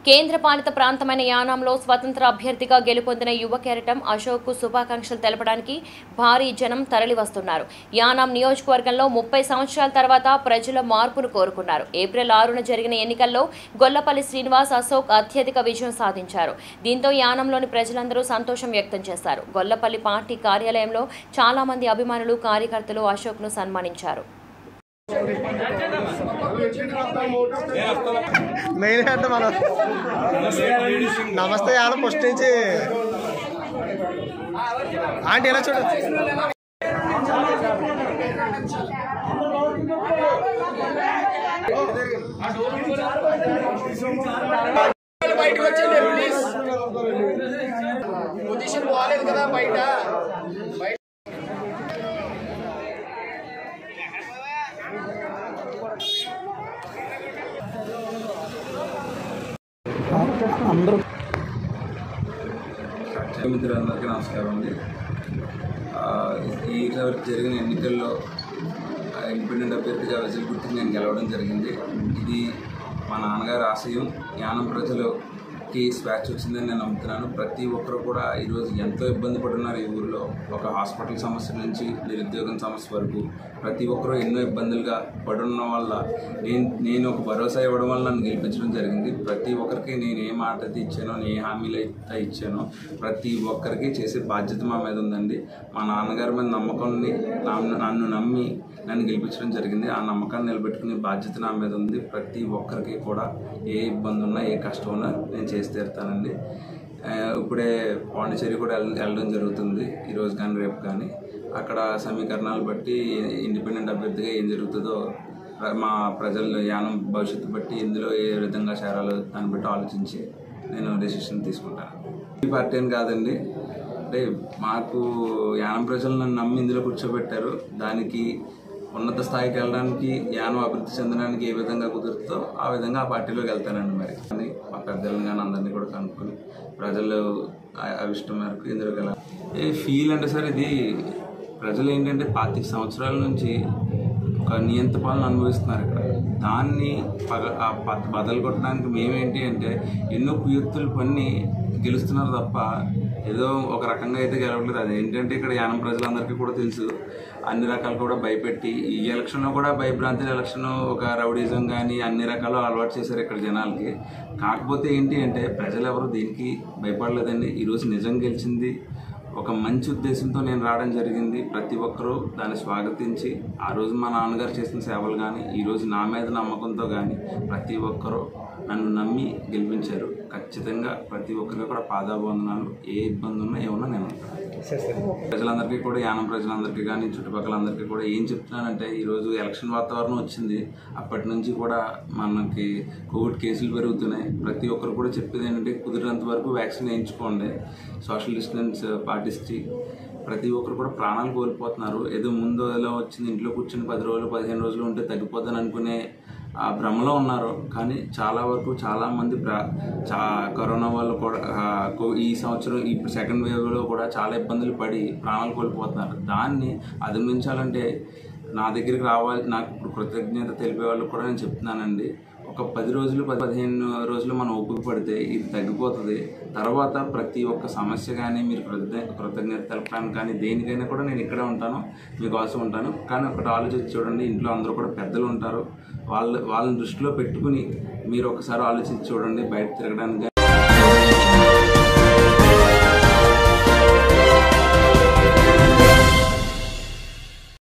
కేంద్రపాలిత ప్రాంతమైన యానాంలో స్వతంత్ర అభ్యర్థిగా గెలుపొందిన యువ కెరటం అశోక్కు శుభాకాంక్షలు తెలపడానికి భారీ జనం తరలివస్తున్నారు యానాం నియోజకవర్గంలో ముప్పై సంవత్సరాల తర్వాత ప్రజల మార్పును కోరుకున్నారు ఏప్రిల్ ఆరున జరిగిన ఎన్నికల్లో గొల్లపల్లి శ్రీనివాస్ అశోక్ అత్యధిక విజయం సాధించారు దీంతో యానంలోని ప్రజలందరూ సంతోషం వ్యక్తం చేశారు గొల్లపల్లి పార్టీ కార్యాలయంలో చాలా మంది అభిమానులు కార్యకర్తలు అశోక్ను సన్మానించారు మెయిన్ హెడ్ మనం నమస్తే ఆడ ఫస్ట్ నుంచి ఆంటీ ఎలా చూడు బయటకు వచ్చండి ప్లీజ్ పొజిషన్ బాగాలేదు కదా బయట బయట మిత్రులందరికీ నమస్కారం అండి ఆ, ఈ వరకు జరిగిన ఎన్నికల్లో ఆ, ఇండిపెండెంట్ అభ్యర్థిగా వెజల్ గుర్తుకు నేను గెలవడం జరిగింది ఇది మా నాన్నగారి ఆశయం యానం ప్రజలకి స్వాచ్ వచ్చిందని నేను నమ్ముతున్నాను ప్రతి ఒక్కరు కూడా ఈరోజు ఎంతో ఇబ్బంది పడున్నారు ఈ ఊరిలో ఒక హాస్పిటల్ సమస్య నుంచి నిరుద్యోగం సమస్య వరకు ప్రతి ఒక్కరూ ఎన్నో ఇబ్బందులుగా పడున్న వల్ల నేను నేను ఒక భరోసా ఇవ్వడం వల్ల నన్ను గెలిపించడం జరిగింది ప్రతి ఒక్కరికి నేను ఏ మాట అయితే ఇచ్చానో నేను ఏ హామీలు అయితే ఇచ్చానో ప్రతి ఒక్కరికి చేసే బాధ్యత మా మీద ఉందండి మా నాన్నగారి మీద నమ్మకాన్ని నా- నన్ను నమ్మి నన్ను గెలిపించడం జరిగింది ఆ నమ్మకాన్ని నిలబెట్టుకునే బాధ్యత నా మీద ఉంది ప్రతి ఒక్కరికి కూడా ఏ ఇబ్బంది ఉన్నా ఏ కష్టం ఉన్నా నేను చేసి తీరుతానండి ఆ, ఇప్పుడే పాండిచేరి కూడా వెళ్- వెళ్ళడం జరుగుతుంది ఈరోజు కానీ రేపు కానీ అక్కడ సమీకరణాలు బట్టి ఇండిపెండెంట్ అభ్యర్థిగా ఏం జరుగుతుందో మా ప్రజల యానం భవిష్యత్తు బట్టి ఇందులో ఏ విధంగా చేరాలో దాన్ని బట్టి ఆలోచించి నేను డెసిషన్ తీసుకుంటాను ఈ పార్టీ అని కాదండి అంటే మాకు యానం ప్రజలు నన్ను నమ్మి ఇందులో కూర్చోబెట్టారు దానికి ఉన్నత స్థాయికి వెళ్ళడానికి యానం అభివృద్ధి చెందడానికి ఏ విధంగా కుదురుతుందో ఆ విధంగా ఆ పార్టీలోకి వెళ్తానండి మరి కానీ మా పెద్దలను కానీ అందరినీ కూడా కనుక్కొని ప్రజలు ఆ- ఆ ఇష్టం మేరకు ఇందులోకి వెళ్ళాలి ఏ ఫీల్ అంటే సార్ ఇది ప్రజలు ఏంటంటే పాతిక సంవత్సరాల నుంచి ఒక నియంత పాలన అనుభవిస్తున్నారు ఇక్కడ దాన్ని పగ ఆ ప- బదలు కొట్టడానికి మేమేంటి అంటే ఎన్నో కుయుక్తులు పన్ని గెలుస్తున్నారు తప్ప ఏదో ఒక రకంగా అయితే గెలవట్లేదు అది ఏంటంటే ఇక్కడ యానం ప్రజలందరికీ కూడా తెలుసు అన్ని రకాలు కూడా భయపెట్టి ఈ ఎలక్షన్లో కూడా భయభ్రాంతి ఎలక్షన్ ఒక రౌడీజం కానీ అన్ని రకాలు అలవాటు చేశారు ఇక్కడ జనాలకి కాకపోతే ఏంటి అంటే ప్రజలు ఎవరు దీనికి భయపడలేదండి ఈరోజు నిజం గెలిచింది ఒక మంచి ఉద్దేశంతో నేను రావడం జరిగింది ప్రతి ఒక్కరూ దాన్ని స్వాగతించి ఆ రోజు మా నాన్నగారు చేసిన సేవలు కానీ ఈరోజు నా మీద నమ్మకంతో కానీ ప్రతి ఒక్కరూ నన్ను నమ్మి గెలిపించారు ఖచ్చితంగా ప్రతి ఒక్కరికి కూడా పాదాబంధనాలు ఏ ఇబ్బంది ఉన్నా ఏమన్నా నేను ఉంటాను ప్రజలందరికీ కూడా యానం ప్రజలందరికీ కానీ చుట్టుపక్కలందరికీ కూడా ఏం చెప్తున్నానంటే ఈరోజు ఎలక్షన్ వాతావరణం వచ్చింది అప్పటి నుంచి కూడా మనకి కోవిడ్ కేసులు పెరుగుతున్నాయి ప్రతి ఒక్కరు కూడా చెప్పేది ఏంటంటే కుదిరినంత వరకు వ్యాక్సిన్ వేయించుకోండి సోషల్ డిస్టెన్స్ పాటించి ప్రతి ఒక్కరు కూడా ప్రాణాలు కోల్పోతున్నారు ఏదో ముందు ఎలా వచ్చింది ఇంట్లో కూర్చొని పది రోజులు పదిహేను రోజులు ఉంటే తగ్గిపోతుందని అనుకునే ఆ భ్రమలో ఉన్నారు కానీ చాలా వరకు చాలా మంది ప్ర చా కరోనా వల్ల కూడా ఆ, కో- ఈ సంవత్సరం ఇప్పుడు సెకండ్ వేవ్లో కూడా చాలా ఇబ్బందులు పడి ప్రాణాలు కోల్పోతున్నారు దాన్ని అధిగమించాలంటే నా దగ్గరికి రావాలి నాకు ఇప్పుడు కృతజ్ఞత తెలిపే వాళ్ళకి కూడా నేను చెప్తున్నానండి ఒక పది రోజులు పది పదిహేను రోజులు మనం ఓపిక పడితే ఇది తగ్గిపోతుంది తర్వాత ప్రతి ఒక్క సమస్య కానీ మీరు కృతజ్ఞ కృతజ్ఞత తెలపడానికి కానీ దేనికైనా కూడా నేను ఇక్కడే ఉంటాను మీకోసం ఉంటాను కానీ ఒకటి ఆలోచించి చూడండి ఇంట్లో అందరూ కూడా పెద్దలు ఉంటారు వాళ్ళ వాళ్ళని దృష్టిలో పెట్టుకుని మీరు ఒకసారి ఆలోచించి చూడండి బయట తిరగడానికి